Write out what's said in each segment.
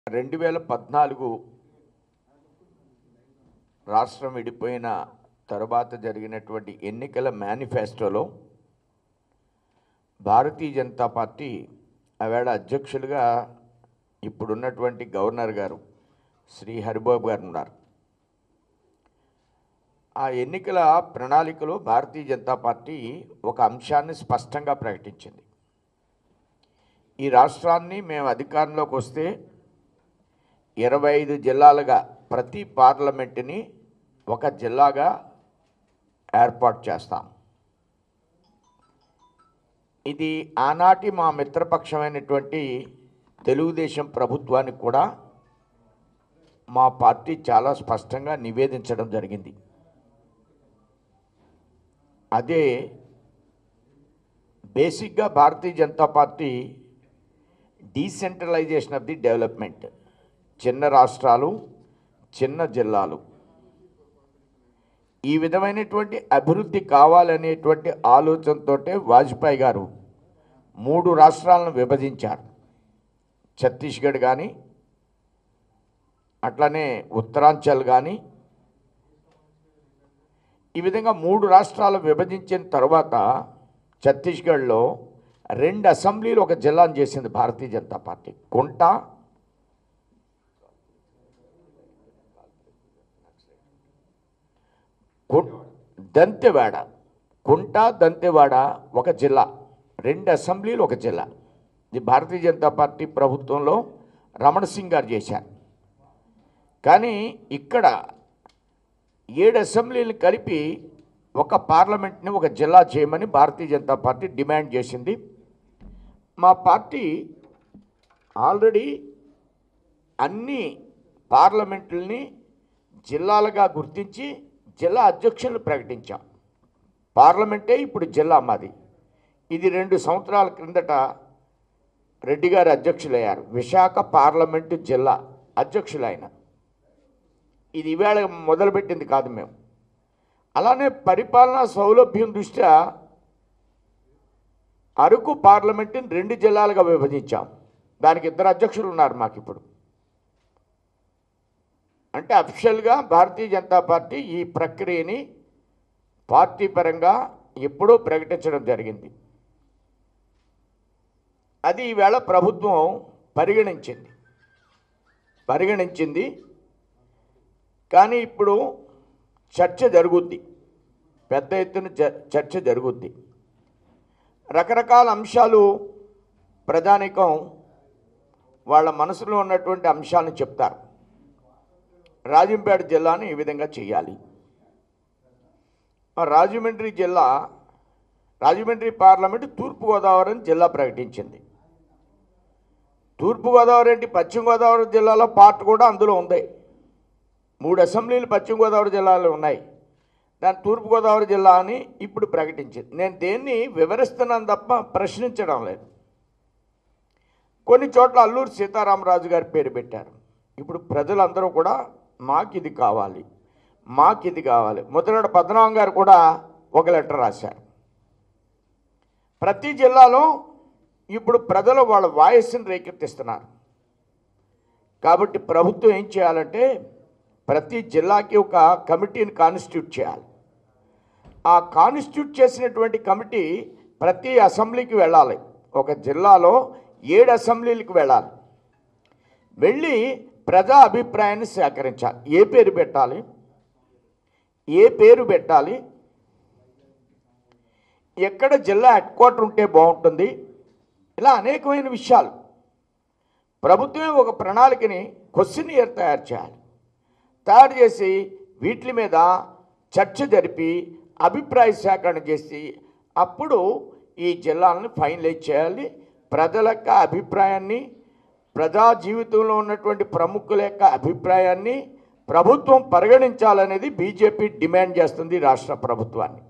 రెండు వేల పద్నాలుగు రాష్ట్రం విడిపోయిన తరువాత జరిగినటువంటి ఎన్నికల మేనిఫెస్టోలో భారతీయ జనతా పార్టీ ఆవేళ అధ్యక్షులుగా ఇప్పుడున్నటువంటి గవర్నర్ గారు శ్రీ హరిబాబు గారు ఉన్నారు ఆ ఎన్నికల ప్రణాళికలో భారతీయ జనతా పార్టీ ఒక అంశాన్ని స్పష్టంగా ప్రకటించింది ఈ రాష్ట్రాన్ని మేము అధికారంలోకి వస్తే ఇరవై ఐదు జిల్లాలుగా ప్రతి పార్లమెంటుని ఒక జిల్లాగా ఏర్పాటు చేస్తాం ఇది ఆనాటి మా మిత్రపక్షమైనటువంటి తెలుగుదేశం ప్రభుత్వానికి కూడా మా పార్టీ చాలా స్పష్టంగా నివేదించడం జరిగింది అదే బేసిక్గా Bharatiya Janata Party decentralisation of the development చిన్న రాష్ట్రాలు చిన్న జిల్లాలు ఈ విధమైనటువంటి అభివృద్ధి కావాలనేటువంటి ఆలోచనతో వాజ్పేయి గారు మూడు రాష్ట్రాలను విభజించారు ఛత్తీస్గఢ్ కానీ అట్లనే ఉత్తరాంచల్ కానీ ఈ విధంగా మూడు రాష్ట్రాలు విభజించిన తర్వాత ఛత్తీస్గఢ్లో రెండు అసెంబ్లీలు ఒక జిల్లాను చేసింది భారతీయ జనతా పార్టీ కుంట కు- దంతెవాడ కుంట దంతెవాడ ఒక జిల్లా రెండు అసెంబ్లీలు ఒక జిల్లా ఇది భారతీయ జనతా పార్టీ ప్రభుత్వంలో రమణ సింగ్ గారు చేశారు కానీ ఇక్కడ ఏడు అసెంబ్లీలు కలిపి ఒక పార్లమెంట్ని ఒక జిల్లా చేయమని భారతీయ జనతా పార్టీ డిమాండ్ చేసింది మా పార్టీ ఆల్రెడీ అన్ని పార్లమెంట్లని జిల్లాలుగా గుర్తించి జిల్లా అధ్యక్షులను ప్రకటించాం పార్లమెంటే ఇప్పుడు జిల్లా మాది ఇది రెండు సంవత్సరాల క్రిందట రెడ్డి గారు అధ్యక్షులయ్యారు విశాఖ పార్లమెంటు జిల్లా అధ్యక్షులైన ఇది ఈవేళ మొదలుపెట్టింది కాదు మేము అలానే పరిపాలనా సౌలభ్యం దృష్ట్యా అరకు పార్లమెంటుని రెండు జిల్లాలుగా విభజించాం దానికి ఇద్దరు అధ్యక్షులు ఉన్నారు మాకు ఇప్పుడు అంటే అఫిషియల్గా భారతీయ జనతా పార్టీ ఈ ప్రక్రియని పార్టీ పరంగా ఎప్పుడూ ప్రకటించడం జరిగింది అది ఈవేళ ప్రభుత్వం పరిగణించింది పరిగణించింది కానీ ఇప్పుడు చర్చ జరుగుద్ది పెద్ద ఎత్తున చ- చర్చ జరుగుద్ది రకరకాల అంశాలు ప్రజానికం వాళ్ళ మనసులో ఉన్నటువంటి అంశాలను చెప్తారు రాజంపేట జిల్లాని ఈ విధంగా చేయాలి ఆ రాజమండ్రి జిల్లా రాజమండ్రి పార్లమెంటు తూర్పుగోదావరి అని జిల్లా ప్రకటించింది తూర్పుగోదావరి ఏంటి పశ్చిమ గోదావరి జిల్లాలో పార్ట్ కూడా అందులో ఉంది మూడు అసెంబ్లీలు పశ్చిమ గోదావరి జిల్లాలో ఉన్నాయి దాని తూర్పుగోదావరి జిల్లా అని ఇప్పుడు ప్రకటించింది నేను దేన్ని వివరిస్తున్నాను తప్ప ప్రశ్నించడం లేదు కొన్ని చోట్ల అల్లూరు సీతారామరాజు గారి పేరు పెట్టారు ఇప్పుడు ప్రజలందరూ కూడా మాకు ఇది కావాలి మాకు ఇది కావాలి ముద్రగడ పద్మనాభం గారు కూడా ఒక లెటర్ రాశారు ప్రతి జిల్లాలో ఇప్పుడు ప్రజలు వాళ్ళ వాయిస్ని రేకెత్తిస్తున్నారు కాబట్టి ప్రభుత్వం ఏం చేయాలంటే ప్రతి జిల్లాకి ఒక కమిటీని కాన్స్టిట్యూట్ చేయాలి ఆ కాన్స్టిట్యూట్ చేసినటువంటి కమిటీ ప్రతి అసెంబ్లీకి వెళ్ళాలి ఒక జిల్లాలో ఏడు అసెంబ్లీలకు వెళ్ళాలి వెళ్ళి ప్రజా అభిప్రాయాన్ని సేకరించాలి ఏ పేరు పెట్టాలి ఏ పేరు పెట్టాలి ఎక్కడ జిల్లా హెడ్ క్వార్టర్ ఉంటే బాగుంటుంది ఇలా అనేకమైన విషయాలు ప్రభుత్వమే ఒక ప్రణాళికని క్వశ్చన్ ఇయర్ తయారు చేయాలి తయారు చేసి వీటి మీద చర్చ జరిపి అభిప్రాయ సేకరణ చేసి అప్పుడు ఈ జిల్లాలను ఫైనలైజ్ చేయాలి ప్రజల యొక్క అభిప్రాయాన్ని ప్రజా జీవితంలో ఉన్నటువంటి ప్రముఖుల యొక్క అభిప్రాయాన్ని ప్రభుత్వం పరిగణించాలనేది బీజేపీ డిమాండ్ చేస్తుంది రాష్ట్ర ప్రభుత్వాన్ని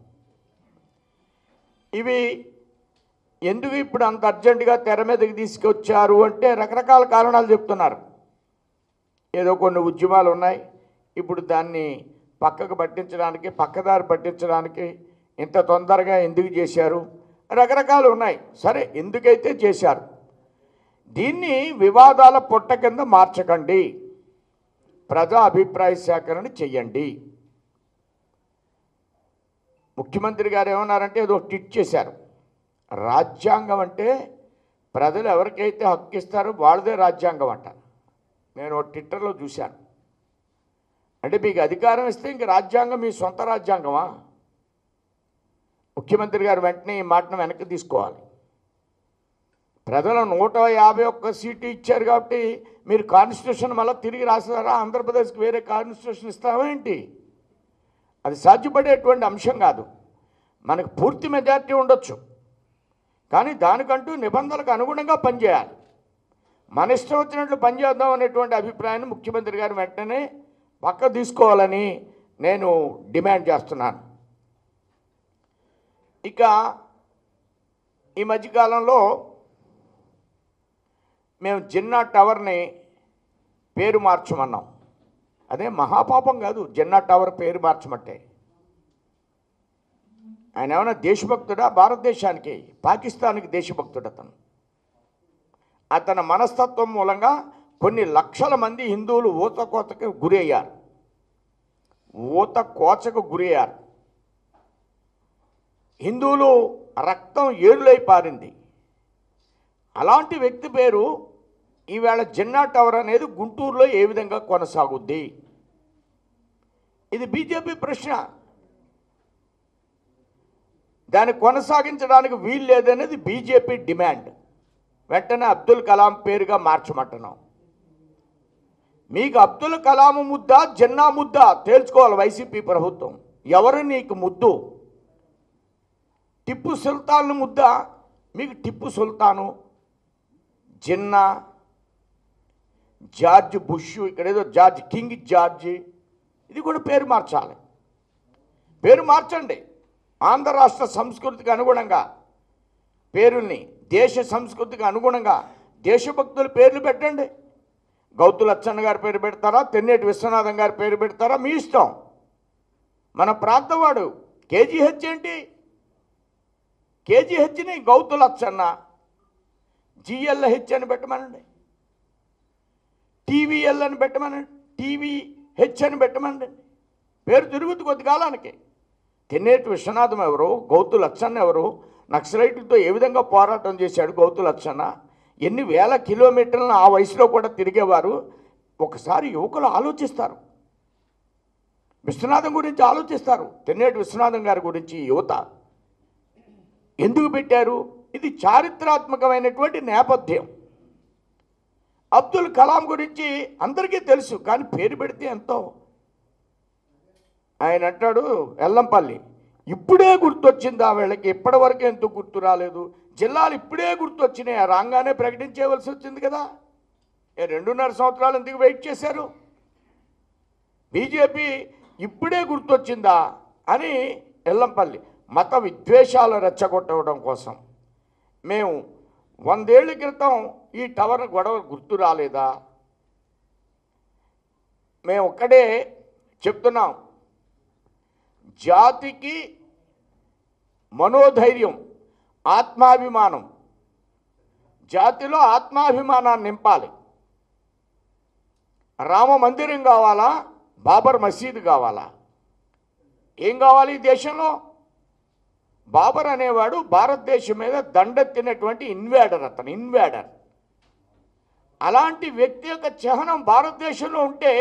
ఇవి ఎందుకు ఇప్పుడు అంత అర్జెంటుగా తెర మీదకి తీసుకొచ్చారు అంటే రకరకాల కారణాలు చెప్తున్నారు ఏదో కొన్ని ఉద్యమాలు ఉన్నాయి ఇప్పుడు దాన్ని పక్కకు పట్టించడానికి పక్కదారి పట్టించడానికి ఇంత తొందరగా ఎందుకు చేశారు రకరకాలు ఉన్నాయి సరే ఎందుకైతే చేశారు దీన్ని వివాదాల పొట్ట కింద మార్చకండి ప్రజా అభిప్రాయ సేకరణ చెయ్యండి ముఖ్యమంత్రి గారు ఏమన్నారంటే ఏదో టిట్ చేశారు రాజ్యాంగం అంటే ప్రజలు ఎవరికైతే హక్కు ఇస్తారో వాళ్ళదే రాజ్యాంగం అంట నేను ఒక ట్విట్టర్లో చూశాను అంటే మీకు అధికారం ఇస్తే ఇంక రాజ్యాంగం మీ సొంత రాజ్యాంగమా ముఖ్యమంత్రి గారు వెంటనే ఈ మాటను వెనక్కి తీసుకోవాలి ప్రజలు నూట యాభై ఒక్క సీటు ఇచ్చారు కాబట్టి మీరు కాన్స్టిట్యూషన్ మళ్ళీ తిరిగి రాస్తారా ఆంధ్రప్రదేశ్కి వేరే కాన్స్టిట్యూషన్ ఇస్తామా ఏంటి అది సాధ్యపడేటువంటి అంశం కాదు మనకు పూర్తి మెజార్టీ ఉండొచ్చు కానీ దానికంటూ నిబంధనలకు అనుగుణంగా పనిచేయాలి మన ఇష్టం వచ్చినట్లు పనిచేద్దాం అనేటువంటి అభిప్రాయాన్ని ముఖ్యమంత్రి గారు వెంటనే పక్క తీసుకోవాలని నేను డిమాండ్ చేస్తున్నాను ఇక ఈ మధ్యకాలంలో మేము జిన్నా టవర్ని పేరు మార్చమన్నాం అదే మహాపాపం కాదు జిన్నా టవర్ పేరు మార్చమంటే ఆయన ఏమైనా దేశభక్తుడా భారతదేశానికి పాకిస్తాన్కి దేశభక్తుడు అతను అతని మనస్తత్వం మూలంగా కొన్ని లక్షల మంది హిందువులు ఊత కోతకు గురి అయ్యారు ఊత కోచకు గురి అయ్యారు హిందువులు రక్తం ఏరులై పారింది అలాంటి వ్యక్తి పేరు ఈవేళ జిన్నా టవర్ అనేది గుంటూరులో ఏ విధంగా కొనసాగుద్ది ఇది బీజేపీ ప్రశ్న దాన్ని కొనసాగించడానికి వీలు లేదనేది బీజేపీ డిమాండ్ వెంటనే అబ్దుల్ కలాం పేరుగా మార్చమంటున్నాం మీకు అబ్దుల్ కలాం ముద్ద జిన్నా ముద్ద తేల్చుకోవాలి వైసీపీ ప్రభుత్వం ఎవరు నీకు ముద్దు టిప్పు సుల్తాన్ ముద్ద మీకు టిప్పు సుల్తాను జిన్నా జార్జ్ బుష్ ఇక్కడ ఏదో జార్జ్ కింగ్ జార్జ్ ఇది కూడా పేరు మార్చాలి పేరు మార్చండి ఆంధ్ర రాష్ట్ర సంస్కృతికి అనుగుణంగా పేరుల్ని దేశ సంస్కృతికి అనుగుణంగా దేశభక్తుల పేర్లు పెట్టండి గౌతు లచ్చన్న గారి పేరు పెడతారా తెన్నేటి విశ్వనాథం గారి పేరు పెడతారా మీ ఇష్టం మన ప్రాంతవాడు కేజీహెచ్ ఏంటి కేజీహెచ్ని గౌతు లచ్చన్న జిఎల్హెచ్ అని పెట్టమనండి టీవీఎల్ అని పెట్టమనండి టీవీ హెచ్ అని పెట్టమనండి పేరు తిరుగుతు కొద్ది కాలానికి తెన్నేటి విశ్వనాథం ఎవరు గౌతు లచ్చన్న ఎవరు నక్సలైట్లతో ఏ విధంగా పోరాటం చేశాడు గౌతు లచ్చన్న ఎన్ని వేల కిలోమీటర్లను ఆ వయసులో కూడా తిరిగేవారు ఒకసారి యువకులు ఆలోచిస్తారు విశ్వనాథం గురించి ఆలోచిస్తారు తెన్నేటి విశ్వనాథం గారి గురించి యువత ఎందుకు పెట్టారు ఇది చారిత్రాత్మకమైనటువంటి నేపథ్యం అబ్దుల్ కలాం గురించి అందరికీ తెలుసు కానీ పేరు పెడితే ఎంతో ఆయన అంటాడు ఎల్లంపల్లి ఇప్పుడే గుర్తొచ్చింది ఆ వీళ్ళకి ఇప్పటివరకు ఎందుకు గుర్తు రాలేదు జిల్లాలు ఇప్పుడే గుర్తొచ్చినాయి ఆ రాగానే ప్రకటించేవలసి వచ్చింది కదా ఏ రెండున్నర సంవత్సరాలు ఎందుకు వెయిట్ చేశారు బీజేపీ ఇప్పుడే గుర్తొచ్చిందా అని ఎల్లంపల్లి మత విద్వేషాలు రెచ్చగొట్టడం కోసం మేము వందేళ్ల క్రితం ఈ టవర్ గొడవ గుర్తు రాలేదా మేము ఒక్కడే చెప్తున్నాం జాతికి మనోధైర్యం ఆత్మాభిమానం జాతిలో ఆత్మాభిమానాన్ని నింపాలి రామ మందిరం కావాలా బాబర్ మసీదు కావాలా ఏం కావాలి ఈ దేశంలో బాబర్ అనేవాడు భారతదేశం మీద దండెత్తినటువంటి ఇన్వేడర్ అతను ఇన్వేడర్ అలాంటి వ్యక్తి యొక్క చిహ్నం భారతదేశంలో ఉంటే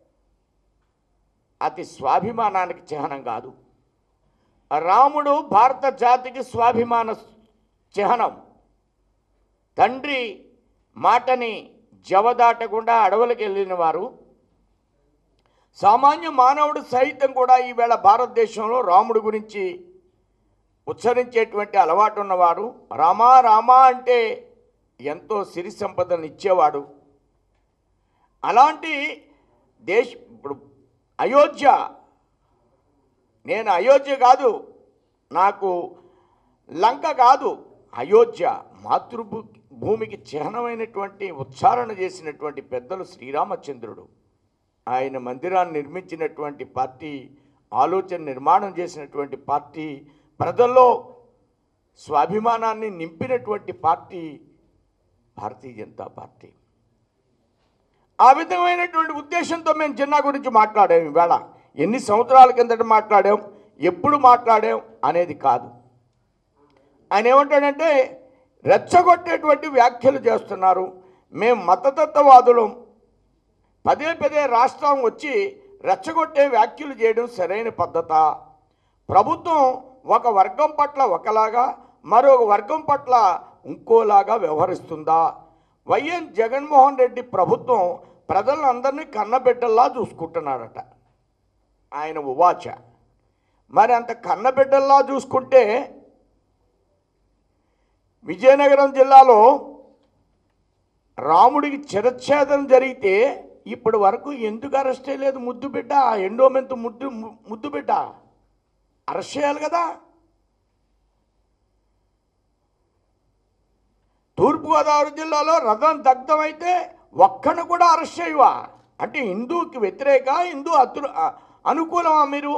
అతి స్వాభిమానానికి చిహ్నం కాదు రాముడు భారత జాతికి స్వాభిమాన చిహ్నం తండ్రి మాటని జవదాటకుండా అడవులకు వెళ్ళిన వారు సామాన్య మానవుడు సైతం కూడా ఈవేళ భారతదేశంలో రాముడు గురించి ఉచ్చరించేటువంటి అలవాటు ఉన్నవారు రామా రామా అంటే ఎంతో సిరి సంపదను ఇచ్చేవాడు అలాంటి దేశ ఇప్పుడు అయోధ్య నేను అయోధ్య కాదు నాకు లంక కాదు అయోధ్య మాతృభూ భూమికి చిహ్నమైనటువంటి ఉచ్చారణ చేసినటువంటి పెద్దలు శ్రీరామచంద్రుడు ఆయన మందిరాన్ని నిర్మించినటువంటి పార్టీ ఆలోచన నిర్మాణం చేసినటువంటి పార్టీ ప్రజల్లో స్వాభిమానాన్ని నింపినటువంటి పార్టీ భారతీయ జనతా పార్టీ ఆ విధమైనటువంటి ఉద్దేశంతో మేము జిన్నా గురించి మాట్లాడాం ఈవేళ ఎన్ని సంవత్సరాల కిందట మాట్లాడాం ఎప్పుడు మాట్లాడాం అనేది కాదు ఆయన ఏమంటాడంటే రెచ్చగొట్టేటువంటి వ్యాఖ్యలు చేస్తున్నారు మేము మతతత్వవాదులం పదే పదే రాష్ట్రం వచ్చి రెచ్చగొట్టే వ్యాఖ్యలు చేయడం సరైన పద్ధత ప్రభుత్వం ఒక వర్గం పట్ల ఒకలాగా మరొక వర్గం పట్ల ఇంకోలాగా వ్యవహరిస్తుందా వైఎన్ జగన్మోహన్ రెడ్డి ప్రభుత్వం ప్రజలందరినీ కన్నబిడ్డల్లా చూసుకుంటున్నాడట ఆయన ఉవాచ మరి అంత కన్నబిడ్డల్లా చూసుకుంటే విజయనగరం జిల్లాలో రాముడికి చిరచ్ఛేదం జరిగితే ఇప్పటి వరకు ఎందుకు అరెస్ట్ చేయలేదు ముద్దు బిడ్డ ఎండోమెంతు ముద్దు ముద్దు బిడ్డ అరెస్ట్ చేయాలి కదా తూర్పుగోదావరి జిల్లాలో రథం దగ్ధమైతే ఒక్కను కూడా అరెస్ట్ చేయవా అంటే హిందూకి వ్యతిరేక హిందూ అతు అనుకూలమా మీరు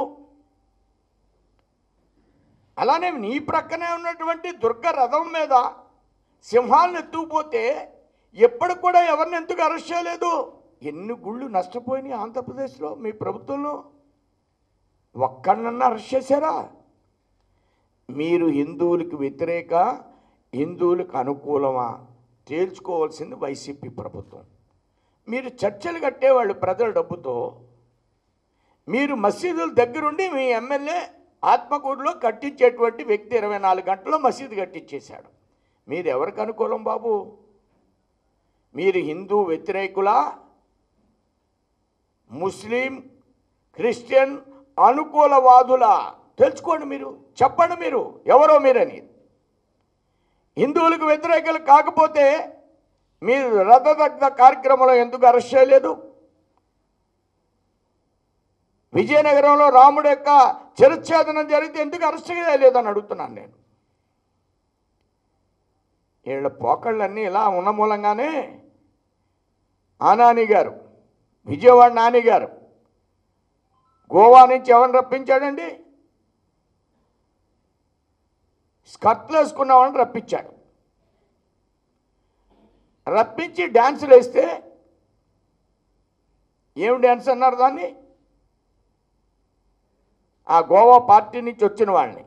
అలానే నీ ప్రక్కనే ఉన్నటువంటి దుర్గ రథం మీద సింహాలను ఎత్తుకుపోతే ఎప్పటికి కూడా ఎవరిని ఎందుకు అరెస్ట్ చేయలేదు ఎన్ని గుళ్ళు నష్టపోయినాయి ఆంధ్రప్రదేశ్లో మీ ప్రభుత్వంలో ఒక్కడినన్నా అరెస్ట్ చేశారా మీరు హిందువులకు వ్యతిరేక హిందువులకు అనుకూలమా తేల్చుకోవాల్సింది వైసీపీ ప్రభుత్వం మీరు చర్చలు కట్టేవాళ్ళు ప్రజల డబ్బుతో మీరు మసీదుల దగ్గరుండి మీ ఎమ్మెల్యే ఆత్మకూరులో కట్టించేటువంటి వ్యక్తి ఇరవై నాలుగు గంటల్లో మసీదు కట్టించేశాడు మీరు ఎవరికి అనుకూలం బాబు మీరు హిందూ వ్యతిరేకులా ముస్లిం క్రిస్టియన్ అనుకూలవాదుల తెలుసుకోండి మీరు చెప్పండి మీరు ఎవరో మీరని హిందువులకు వ్యతిరేకలు కాకపోతే మీరు రథదగ్ధ కార్యక్రమంలో ఎందుకు అరెస్ట్ చేయలేదు విజయనగరంలో రాముడు యొక్క చిరచ్ఛేదనం జరిగితే ఎందుకు అరెస్ట్ చేయలేదని అడుగుతున్నాను నేను వీళ్ళ పోకళ్ళన్నీ ఇలా ఉన్న మూలంగానే ఆ నాని గారు విజయవాడ నాని గారు గోవా నుంచి ఎవరిని రప్పించాడండి స్కర్ట్లు వేసుకున్నామని రప్పించాడు రప్పించి డ్యాన్సులు వేస్తే ఏం డ్యాన్స్ అన్నారు దాన్ని ఆ గోవా పార్టీ నుంచి వచ్చిన వాళ్ళని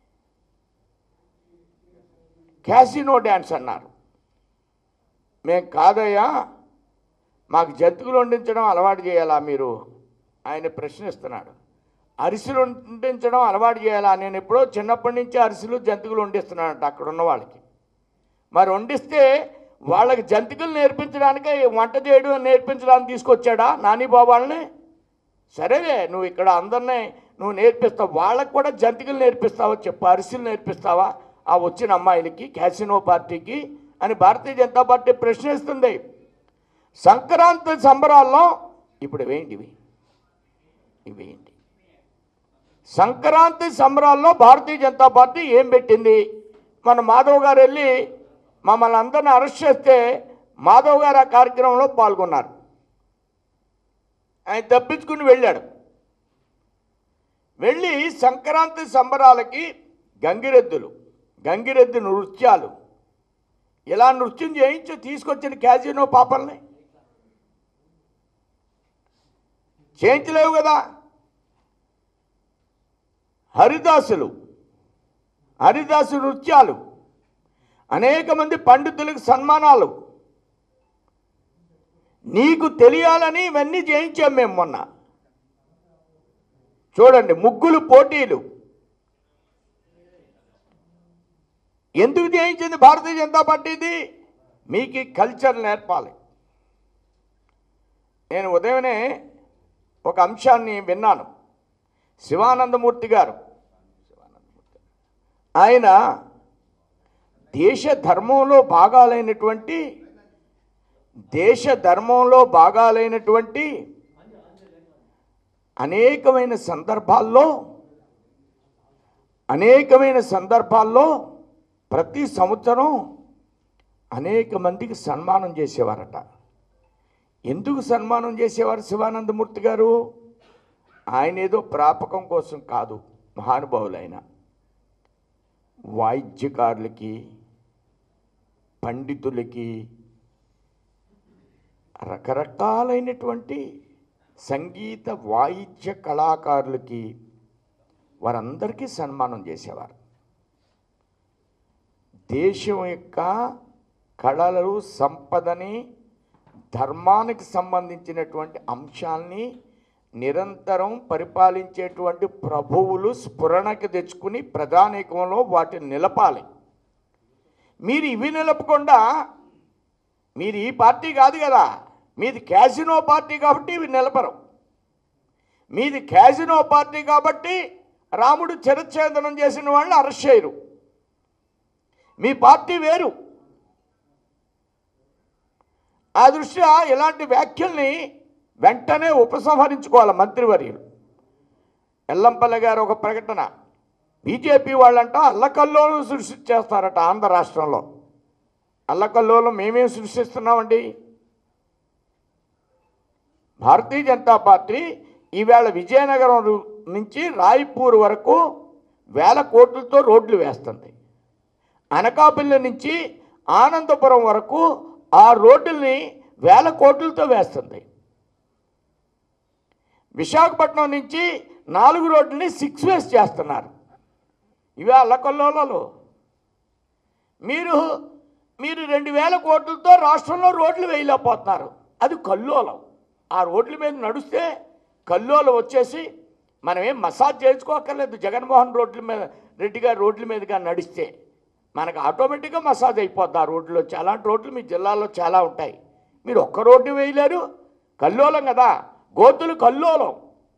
క్యాసినో డ్యాన్స్ అన్నారు మేము కాదయ్యా మాకు జంతువులు వండించడం అలవాటు చేయాలా మీరు ఆయన ప్రశ్నిస్తున్నాడు అరిసెలు వండించడం అలవాటు చేయాలా నేను ఎప్పుడో చిన్నప్పటి నుంచి అరిసెలు జంతువులు వండిస్తున్నానంట అక్కడ ఉన్న వాళ్ళకి మరి వండిస్తే వాళ్ళకి జంతికలు నేర్పించడానికి వంట చేయడం నేర్పించడానికి తీసుకొచ్చాడా నాని బాబాళ్ళని సరేలే నువ్వు ఇక్కడ అందరినీ నువ్వు నేర్పిస్తావు వాళ్ళకు కూడా జంతికలు నేర్పిస్తావా చెప్పు అరిసెలు నేర్పిస్తావా ఆ వచ్చిన అమ్మాయిలకి క్యాసినో పార్టీకి అని భారతీయ జనతా పార్టీ ప్రశ్నిస్తుంది సంక్రాంతి సంబరాల్లో ఇప్పుడు ఇవేంటి ఇవి ఇవేంటి సంక్రాంతి సంబరాల్లో భారతీయ జనతా పార్టీ ఏం పెట్టింది మన మాధవ్ గారు వెళ్ళి మమ్మల్ని అందరిని అరెస్ట్ చేస్తే మాధవ్ గారు ఆ కార్యక్రమంలో పాల్గొన్నారు ఆయన తప్పించుకుని వెళ్ళాడు వెళ్ళి సంక్రాంతి సంబరాలకి గంగిరెద్దులు గంగిరెద్దు నృత్యాలు ఇలా నృత్యం చేయించి తీసుకొచ్చిన క్యాజినో పాపల్ని చేయించలేవు కదా హరిదాసులు హరిదాసు నృత్యాలు అనేక మంది పండితులకు సన్మానాలు నీకు తెలియాలని ఇవన్నీ చేయించాం మేము మొన్న చూడండి ముగ్గులు పోటీలు ఎందుకు చేయించింది భారతీయ జనతా పార్టీది మీకు ఈ కల్చర్ నేర్పాలి నేను ఉదయమే ఒక అంశాన్ని విన్నాను శివానందమూర్తి గారు ఆయన దేశ ధర్మంలో భాగాలైనటువంటి దేశ ధర్మంలో భాగాలైనటువంటి అనేకమైన సందర్భాల్లో అనేకమైన సందర్భాల్లో ప్రతి సంవత్సరం అనేక మందికి సన్మానం చేసేవారట ఎందుకు సన్మానం చేసేవారు శివానందమూర్తి గారు ఆయన ఏదో ప్రాపకం కోసం కాదు మహానుభావులైన వాయిద్యకారులకి పండితులకి రకరకాలైనటువంటి సంగీత వాయిద్య కళాకారులకి వారందరికీ సన్మానం చేసేవారు దేశం యొక్క కళలు సంపదని ధర్మానికి సంబంధించినటువంటి అంశాల్ని నిరంతరం పరిపాలించేటువంటి ప్రభువులు స్ఫురణకి తెచ్చుకుని ప్రధానికంలో వాటిని నిలపాలి మీరు ఇవి నిలపకుండా మీరు ఈ పార్టీ కాదు కదా మీది క్యాసినో పార్టీ కాబట్టి ఇవి నిలపరు మీది క్యాసినో పార్టీ కాబట్టి రాముడు చిరచ్ఛేదనం చేసిన వాళ్ళని అరెస్ట్ చేయరు మీ పార్టీ వేరు ఆ దృష్ట్యా ఇలాంటి వ్యాఖ్యల్ని వెంటనే ఉపసంహరించుకోవాలి మంత్రివర్యులు ఎల్లంపల్లి గారు ఒక ప్రకటన బీజేపీ వాళ్ళంట అల్లకల్లోలం సృష్టించేస్తారట ఆంధ్ర రాష్ట్రంలో అల్లకల్లోలం మేమేం సృష్టిస్తున్నామండి భారతీయ జనతా పార్టీ ఈవేళ విజయనగరం రు- నుంచి రాయ్పూర్ వరకు వేల కోట్లతో రోడ్లు వేస్తుంది అనకాపల్లి నుంచి ఆనందపురం వరకు ఆ రోడ్డుల్ని వేల కోట్లతో వేస్తుంది విశాఖపట్నం నుంచి నాలుగు రోడ్లని సిక్స్ వేస్ చేస్తున్నారు ఇవే అల్లకొల్లోలలో మీరు మీరు రెండు వేల కోట్లతో రాష్ట్రంలో రోడ్లు వేయలేకపోతున్నారు అది కల్లోలం ఆ రోడ్ల మీద నడిస్తే కల్లోలం వచ్చేసి మనం ఏం మసాజ్ చేయించుకోక్కర్లేదు జగన్మోహన్ రోడ్ల మీద రెడ్డి గారి రోడ్ల మీదుగా నడిస్తే మనకు ఆటోమేటిక్గా మసాజ్ అయిపోద్ది ఆ రోడ్లో చాలా రోడ్లు మీ జిల్లాలో చాలా ఉంటాయి మీరు ఒక్క రోడ్డు వేయలేరు కల్లోలం కదా గోతులు కల్లోలం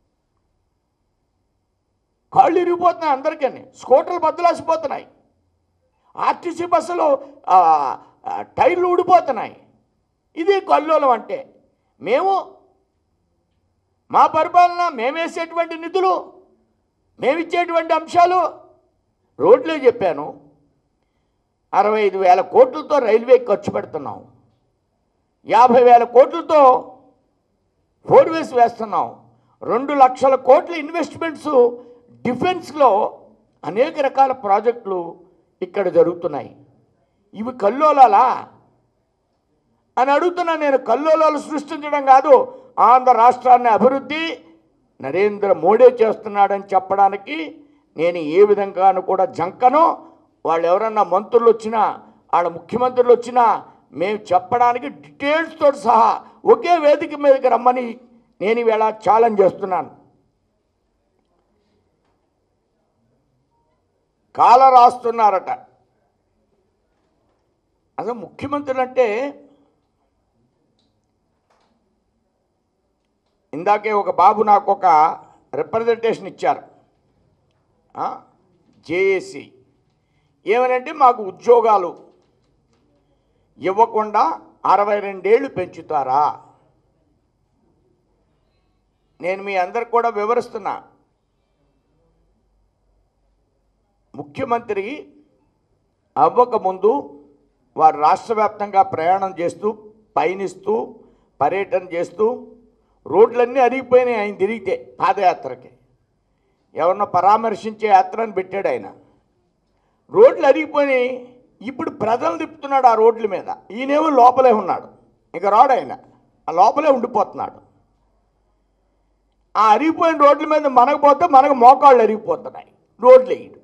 కాళ్ళు ఇరిగిపోతున్నాయి అందరికీ స్కూటర్లు బద్దలాసిపోతున్నాయి ఆర్టీసీ బస్సులు ఆ, ఆ, టైర్లు ఊడిపోతున్నాయి ఇది కల్లోలం అంటే మేము మా పరిపాలన మేమేసేటువంటి నిధులు మేమిచ్చేటువంటి అంశాలు రోడ్లే చెప్పాను అరవై ఐదు వేల కోట్లతో రైల్వే ఖర్చు పెడుతున్నాం యాభై వేల కోట్లతో ఫోర్ వేస్ వేస్తున్నాం రెండు లక్షల కోట్ల ఇన్వెస్ట్మెంట్స్ డిఫెన్స్లో అనేక రకాల ప్రాజెక్టులు ఇక్కడ జరుగుతున్నాయి ఇవి కల్లోలాలా అని అడుగుతున్నా నేను కల్లోలాలు సృష్టించడం కాదు ఆంధ్ర రాష్ట్రాన్ని అభివృద్ధి నరేంద్ర మోడీ చేస్తున్నాడని చెప్పడానికి నేను ఏ విధంగానూ కూడా జంకను వాళ్ళు ఎవరన్నా మంత్రులు వచ్చినా వాళ్ళ ముఖ్యమంత్రులు వచ్చినా మేము చెప్పడానికి డీటెయిల్స్తో సహా ఒకే వేదిక మీదకి రమ్మని నేను ఈవేళ ఛాలెంజ్ చేస్తున్నాను కాల రాస్తున్నారట అసలు ముఖ్యమంత్రులు అంటే ఇందాకే ఒక బాబు నాకు ఒక రిప్రజెంటేషన్ ఇచ్చారు జేఏసీ ఏమనంటే మాకు ఉద్యోగాలు ఇవ్వకుండా అరవై రెండేళ్ళు పెంచుతారా నేను మీ అందరికి కూడా వివరిస్తున్నా ముఖ్యమంత్రి అవ్వకముందు వారు రాష్ట్ర వ్యాప్తంగా ప్రయాణం చేస్తూ పయనిస్తూ పర్యటన చేస్తూ రోడ్లన్నీ అరిగిపోయినాయి ఆయన తిరిగితే పాదయాత్రకి ఎవరినో పరామర్శించే యాత్రని పెట్టాడు ఆయన రోడ్లు అరిగిపోయినాయి ఇప్పుడు ప్రజలు తిప్పుతున్నాడు ఆ రోడ్ల మీద ఈయనేమో లోపలే ఉన్నాడు ఇక రాడు ఆయన ఆ లోపలే ఉండిపోతున్నాడు ఆ అరిగిపోయిన రోడ్ల మీద మనకు పోతే మనకు మోకాళ్ళు అరిగిపోతున్నాయి రోడ్లు వేయడు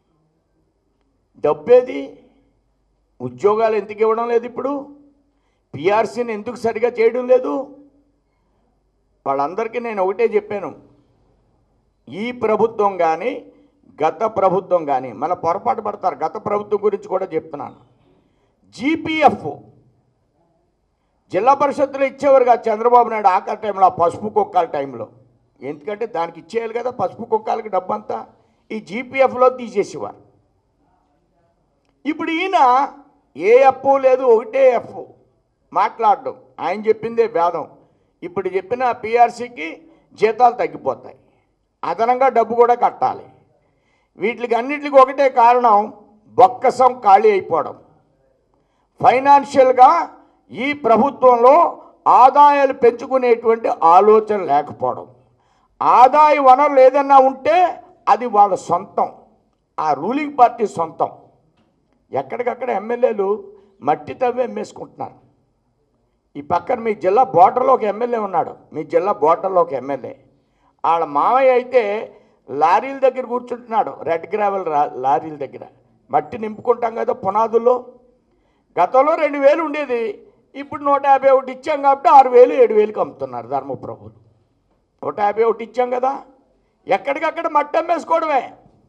డబ్బేది ఉద్యోగాలు ఎందుకు ఇవ్వడం లేదు ఇప్పుడు పిఆర్సీని ఎందుకు సరిగా చేయడం లేదు వాళ్ళందరికీ నేను ఒకటే చెప్పాను ఈ ప్రభుత్వం కానీ గత ప్రభుత్వం కానీ మన పొరపాటు పడతారు గత ప్రభుత్వం గురించి కూడా చెప్తున్నాను జీపీఎఫ్ జిల్లా పరిషత్తులో ఇచ్చేవారు కాదు చంద్రబాబు నాయుడు ఆఖరి టైంలో ఆ పసుపు కుక్కల టైంలో ఎందుకంటే దానికి ఇచ్చేయాలి కదా పసుపు కుక్కలకి డబ్బంతా ఈ జీపీఎఫ్లో తీసేసేవారు ఇప్పుడు ఈయన ఏ అప్పు లేదు ఒకటే ఎఫ్ మాట్లాడడం ఆయన చెప్పిందే వేదం ఇప్పుడు చెప్పిన పిఆర్సీకి జీతాలు తగ్గిపోతాయి అదనంగా డబ్బు కూడా కట్టాలి వీటికి అన్నిటికి ఒకటే కారణం బొక్కసం ఖాళీ అయిపోవడం ఫైనాన్షియల్గా ఈ ప్రభుత్వంలో ఆదాయాలు పెంచుకునేటువంటి ఆలోచన లేకపోవడం ఆదాయ వనరులు ఏదన్నా ఉంటే అది వాళ్ళ సొంతం ఆ రూలింగ్ పార్టీ సొంతం ఎక్కడికక్కడ ఎమ్మెల్యేలు మట్టి తవ్వి అమ్మేసుకుంటున్నారు ఈ పక్కన మీ జిల్లా బోర్డర్లో ఒక ఎమ్మెల్యే ఉన్నాడు మీ జిల్లా బోర్డర్లో ఒక ఎమ్మెల్యే వాళ్ళ మామయ్య అయితే లారీల దగ్గర కూర్చుంటున్నాడు రెడ్ గ్రావెల్ రా- లారీల దగ్గర మట్టి నింపుకుంటాం కదా పునాదుల్లో గతంలో రెండు వేలు ఉండేది ఇప్పుడు నూట యాభై ఒకటి ఇచ్చాం కాబట్టి ఆరు వేలు ఏడు వేలుకి అమ్ముతున్నారు ధర్మప్రభులు నూట యాభై ఒకటి ఇచ్చాం కదా ఎక్కడికక్కడ మట్టి అమ్మేసుకోవడమే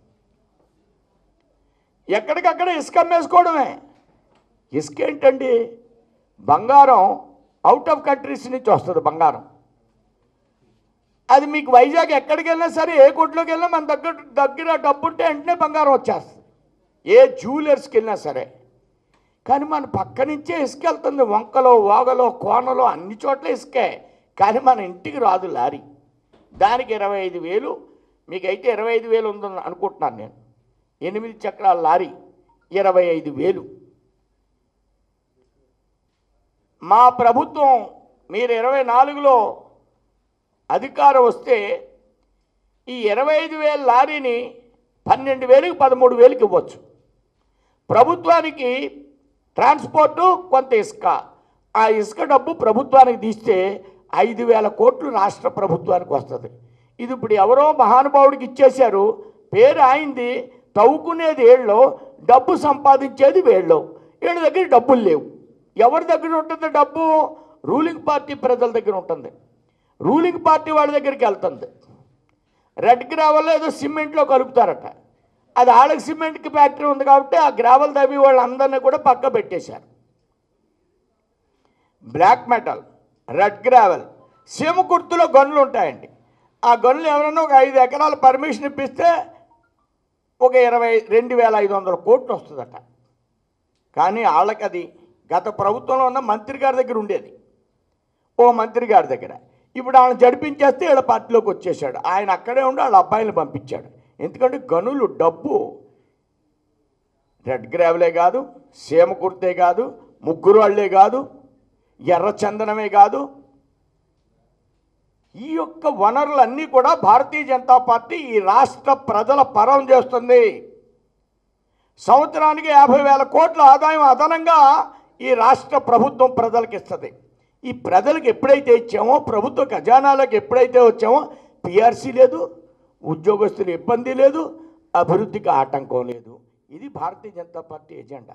ఎక్కడికక్కడ ఇసుక అమ్మేసుకోవడమే ఇసుక ఏంటండి బంగారం అవుట్ ఆఫ్ కంట్రీస్ నుంచి వస్తుంది బంగారం అది మీకు వైజాగ్ ఎక్కడికి వెళ్ళినా సరే ఏ కొట్లోకి వెళ్ళినా మన దగ్గర దగ్గర డబ్బు ఉంటే వెంటనే బంగారం వచ్చేస్తుంది ఏ జ్యువెలర్స్కి వెళ్ళినా సరే కానీ మన పక్క నుంచే ఇసుక వెళ్తుంది వంకలో వాగలో కోనలో అన్ని చోట్ల ఇసుకే కానీ మన ఇంటికి రాదు లారీ దానికి ఇరవై ఐదు వేలు మీకైతే ఇరవై ఐదు వేలు ఉందని అనుకుంటున్నాను నేను ఎనిమిది చక్రాల లారీ ఇరవై ఐదు వేలు మా ప్రభుత్వం మీరు ఇరవై నాలుగులో అధికారం వస్తే ఈ ఇరవై ఐదు వేల లారీని పన్నెండు వేలకు పదమూడు వేలకు ఇవ్వచ్చు ప్రభుత్వానికి ట్రాన్స్పోర్టు కొంత ఇసుక ఆ ఇసుక డబ్బు ప్రభుత్వానికి తీస్తే ఐదు వేల కోట్లు రాష్ట్ర ప్రభుత్వానికి వస్తుంది ఇది ఇప్పుడు ఎవరో మహానుభావుడికి ఇచ్చేశారు పేరు ఆయింది తవ్వుకునేది ఏళ్ళలో డబ్బు సంపాదించేది వేళ్ళలో వీళ్ళ దగ్గర డబ్బులు లేవు ఎవరి దగ్గర ఉంటుంది డబ్బు రూలింగ్ పార్టీ ప్రజల దగ్గర ఉంటుంది రూలింగ్ పార్టీ వాళ్ళ దగ్గరికి వెళ్తుంది రెడ్ గ్రావెల్ ఏదో సిమెంట్లో కలుపుతారట అది ఆళ్ళకి సిమెంట్కి ఫ్యాక్టరీ ఉంది కాబట్టి ఆ గ్రావెల్ తవ్వి వాళ్ళందరినీ కూడా పక్క పెట్టేశారు బ్లాక్ మెటల్ రెడ్ గ్రావెల్ సీమ గుర్తులో గనులు ఉంటాయండి ఆ గనులు ఎవరైనా ఒక ఐదు ఎకరాల పర్మిషన్ ఇప్పిస్తే ఒక ఇరవై రెండు వేల ఐదు వందల కోట్లు వస్తుందట కానీ వాళ్ళకి అది గత ప్రభుత్వంలో ఉన్న మంత్రి గారి దగ్గర ఉండేది ఓ మంత్రి గారి దగ్గర ఇప్పుడు ఆయన జడిపించేస్తే వీళ్ళ పార్టీలోకి వచ్చేసాడు ఆయన అక్కడే ఉండి వాళ్ళ అబ్బాయిని పంపించాడు ఎందుకంటే గనులు డబ్బు రెడ్ గ్రావెలే కాదు సీమ కుర్తే కాదు ముగ్గురు వాళ్ళే కాదు ఎర్ర చందనమే కాదు ఈ యొక్క వనరులన్నీ కూడా భారతీయ జనతా పార్టీ ఈ రాష్ట్ర ప్రజల పరం చేస్తుంది సంవత్సరానికి యాభై వేల కోట్ల ఆదాయం అదనంగా ఈ రాష్ట్ర ప్రభుత్వం ప్రజలకు ఇస్తుంది ఈ ప్రజలకు ఎప్పుడైతే ఇచ్చామో ప్రభుత్వ ఖజానాలకు ఎప్పుడైతే వచ్చామో పిఆర్సీ లేదు ఉద్యోగస్తులు ఇబ్బంది లేదు అభివృద్ధికి ఆటంకం లేదు ఇది భారతీయ జనతా పార్టీ ఎజెండా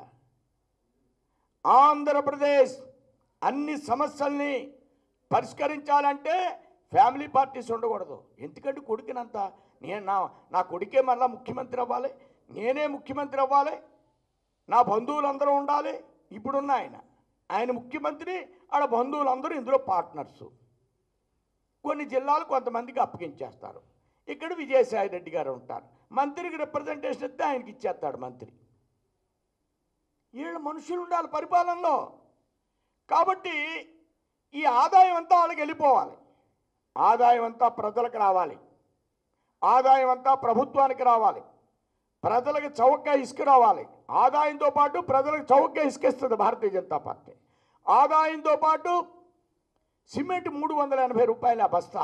ఆంధ్రప్రదేశ్ అన్ని సమస్యల్ని పరిష్కరించాలంటే ఫ్యామిలీ పార్టీస్ ఉండకూడదు ఎందుకంటే కొడుకునంత నేను నా నా కొడుకే మళ్ళా ముఖ్యమంత్రి అవ్వాలి నేనే ముఖ్యమంత్రి అవ్వాలి నా బంధువులందరూ ఉండాలి ఇప్పుడున్న ఆయన ఆయన ముఖ్యమంత్రి ఆడ బంధువులందరూ ఇందులో పార్ట్నర్సు కొన్ని జిల్లాలు కొంతమందికి అప్పగించేస్తారు ఇక్కడ విజయసాయి రెడ్డి గారు ఉంటారు మంత్రికి రిప్రజెంటేషన్ ఇస్తే ఆయనకి ఇచ్చేస్తాడు మంత్రి వీళ్ళు మనుషులు ఉండాలి పరిపాలనలో కాబట్టి ఈ ఆదాయం అంతా వాళ్ళకి వెళ్ళిపోవాలి ఆదాయం అంతా ప్రజలకు రావాలి ఆదాయం అంతా ప్రభుత్వానికి రావాలి ప్రజలకు చౌకగా ఇసుక రావాలి ఆదాయంతో పాటు ప్రజలకు చౌకగా ఇసుక ఇస్తుంది భారతీయ జనతా పార్టీ ఆదాయంతో పాటు సిమెంట్ మూడు వందల ఎనభై రూపాయల బస్తా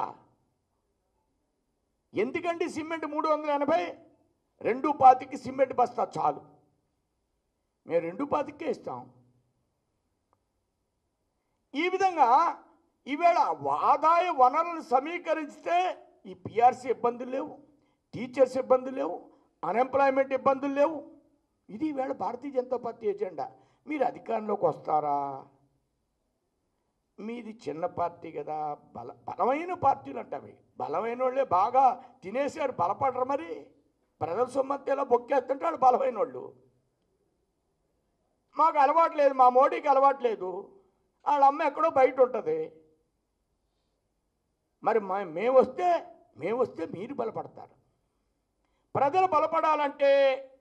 ఎందుకండి సిమెంట్ మూడు వందల ఎనభై రెండు పాతికి సిమెంట్ బస్తా చాలు మేము రెండు పాతికే ఇస్తాం ఈ విధంగా ఈవేళ ఆదాయ వనరులను సమీకరిస్తే ఈ పిఆర్సీ ఇబ్బందులు లేవు టీచర్స్ ఇబ్బందులు లేవు అన్ఎంప్లాయ్మెంట్ ఇబ్బందులు లేవు ఇది ఈవేళ భారతీయ జనతా పార్టీ ఎజెండా మీరు అధికారంలోకి వస్తారా మీది చిన్న పార్టీ కదా బల బలమైన పార్టీలు అంటవి బలమైన వాళ్ళే బాగా తినేసారు బలపడరు మరి ప్రజల సొమ్మత్తిలో బొక్కేస్తుంటే వాళ్ళు బలమైన వాళ్ళు మాకు అలవాటు లేదు మా మోడీకి అలవాటు లేదు వాళ్ళ అమ్మ ఎక్కడో బయట ఉంటుంది మరి మా మేము వస్తే మేము వస్తే మీరు బలపడతారు ప్రజలు బలపడాలంటే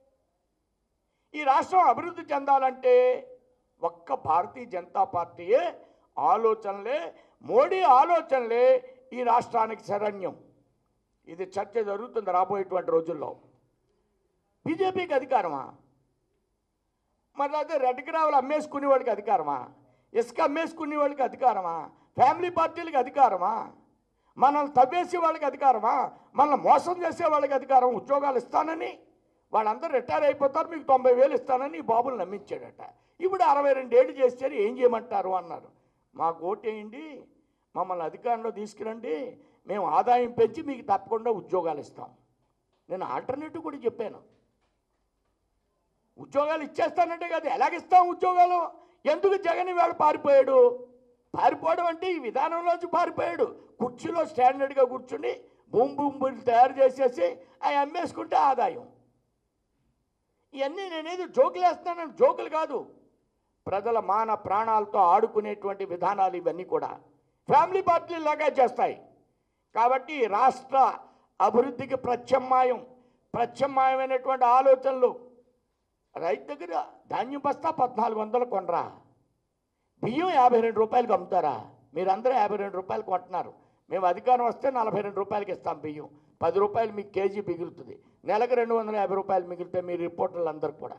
ఈ రాష్ట్రం అభివృద్ధి చెందాలంటే ఒక్క భారతీయ జనతా పార్టీయే ఆలోచనలే మోడీ ఆలోచనలే ఈ రాష్ట్రానికి శరణ్యం ఇది చర్చ జరుగుతుంది రాబోయేటువంటి రోజుల్లో బీజేపీకి అధికారమా మరి అదే రెడ్ గ్రావెల్ అమ్మేసుకునే వాళ్ళకి అధికారమా ఇసుక అమ్మేసుకునే వాళ్ళకి అధికారమా ఫ్యామిలీ పార్టీలకు అధికారమా మనల్ని తవ్వేసే వాళ్ళకి అధికారమా మనల్ని మోసం చేసే వాళ్ళకి అధికారం ఉద్యోగాలు ఇస్తానని వాళ్ళందరూ రిటైర్ అయిపోతారు మీకు తొంభై వేలు ఇస్తానని ఈ బాబులు నమ్మించాడట ఇప్పుడు అరవై రెండేళ్ళు చేస్తే ఏం చేయమంటారు అన్నారు మాకు ఓటేయండి మమ్మల్ని అధికారంలో తీసుకురండి మేము ఆదాయం పెంచి మీకు తప్పకుండా ఉద్యోగాలు ఇస్తాం నేను ఆల్టర్నేటివ్ కూడా చెప్పాను ఉద్యోగాలు ఇచ్చేస్తానంటే కదా ఎలాగిస్తాం ఉద్యోగాలు ఎందుకు జగన్ ఇవాళ పారిపోయాడు పారిపోవడం అంటే ఈ విధానంలోంచి పారిపోయాడు కుర్చీలో స్టాండర్డ్గా కూర్చుని భూమి భూములు తయారు చేసేసి అవి అమ్మేసుకుంటే ఆదాయం ఇవన్నీ నేనేది జోకులు వేస్తున్నాను జోకులు కాదు ప్రజల మాన ప్రాణాలతో ఆడుకునేటువంటి విధానాలు ఇవన్నీ కూడా ఫ్యామిలీ పార్టీలు లాగా చేస్తాయి కాబట్టి రాష్ట్ర అభివృద్ధికి ప్రత్యామ్నాయం ప్రత్యామ్నాయమైనటువంటి ఆలోచనలు రైతు దగ్గర ధాన్యం బస్తా పద్నాలుగు వందలు కొనరా బియ్యం యాభై రెండు రూపాయలకి అమ్ముతారా మీరందరూ యాభై రెండు రూపాయలు కొంటున్నారు మేము అధికారం వస్తే నలభై రెండు రూపాయలకి ఇస్తాం బియ్యం పది రూపాయలు మీకు కేజీ మిగులుతుంది నెలకు రెండు వందల యాభై రూపాయలు మిగిలితే మీ రిపోర్టర్లు అందరు కూడా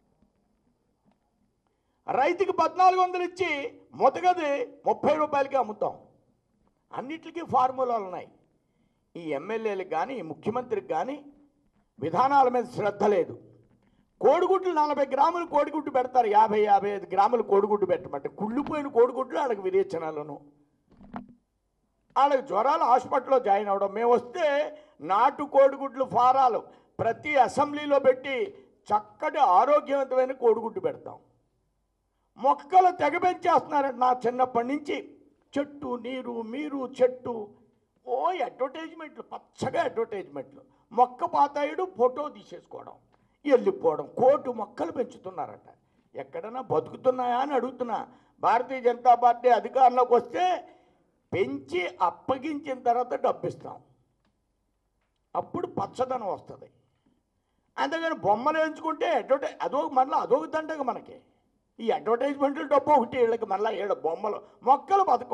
రైతుకి పద్నాలుగు వందలు ఇచ్చి మొదగది ముప్పై రూపాయలకి అమ్ముతాం అన్నిటికీ ఫార్ములాలు ఉన్నాయి ఈ ఎమ్మెల్యేలకు కానీ ఈ ముఖ్యమంత్రికి కానీ విధానాల మీద శ్రద్ధ లేదు కోడిగుడ్లు నలభై గ్రాములు కోడిగుడ్డు పెడతారు యాభై యాభై ఐదు గ్రాములు కోడిగుడ్డు పెట్టమంటే కుళ్ళిపోయిన కోడిగుడ్లు వాళ్ళకి విరేచనాలను వాళ్ళకి జ్వరాలు హాస్పిటల్లో జాయిన్ అవ్వడం మేము వస్తే నాటు కోడిగుడ్లు ఫారాలు ప్రతి అసెంబ్లీలో పెట్టి చక్కటి ఆరోగ్యవంతమైన కోడిగుడ్డు పెడతాం మొక్కలు తెగ పెంచేస్తున్నారంట నా చిన్నప్పటి నుంచి చెట్టు నీరు మీరు చెట్టు ఓ అడ్వర్టైజ్మెంట్లు పచ్చగా అడ్వర్టైజ్మెంట్లు మొక్క పాతాయుడు ఫోటో తీసేసుకోవడం వెళ్ళిపోవడం కోటు మొక్కలు పెంచుతున్నారట ఎక్కడైనా బతుకుతున్నాయా అని అడుగుతున్నా భారతీయ జనతా పార్టీ అధికారంలోకి వస్తే పెంచి అప్పగించిన తర్వాత డబ్బిస్తాం అప్పుడు పచ్చదనం వస్తుంది అంతేగాని బొమ్మలు వేయించుకుంటే అడ్వర్టైజ్ అదొక మళ్ళీ అదొక దండగ మనకి ఈ అడ్వర్టైజ్మెంట్లు డబ్బు ఒకటి వీళ్ళకి మళ్ళీ ఏడు బొమ్మలు మొక్కలు బతకో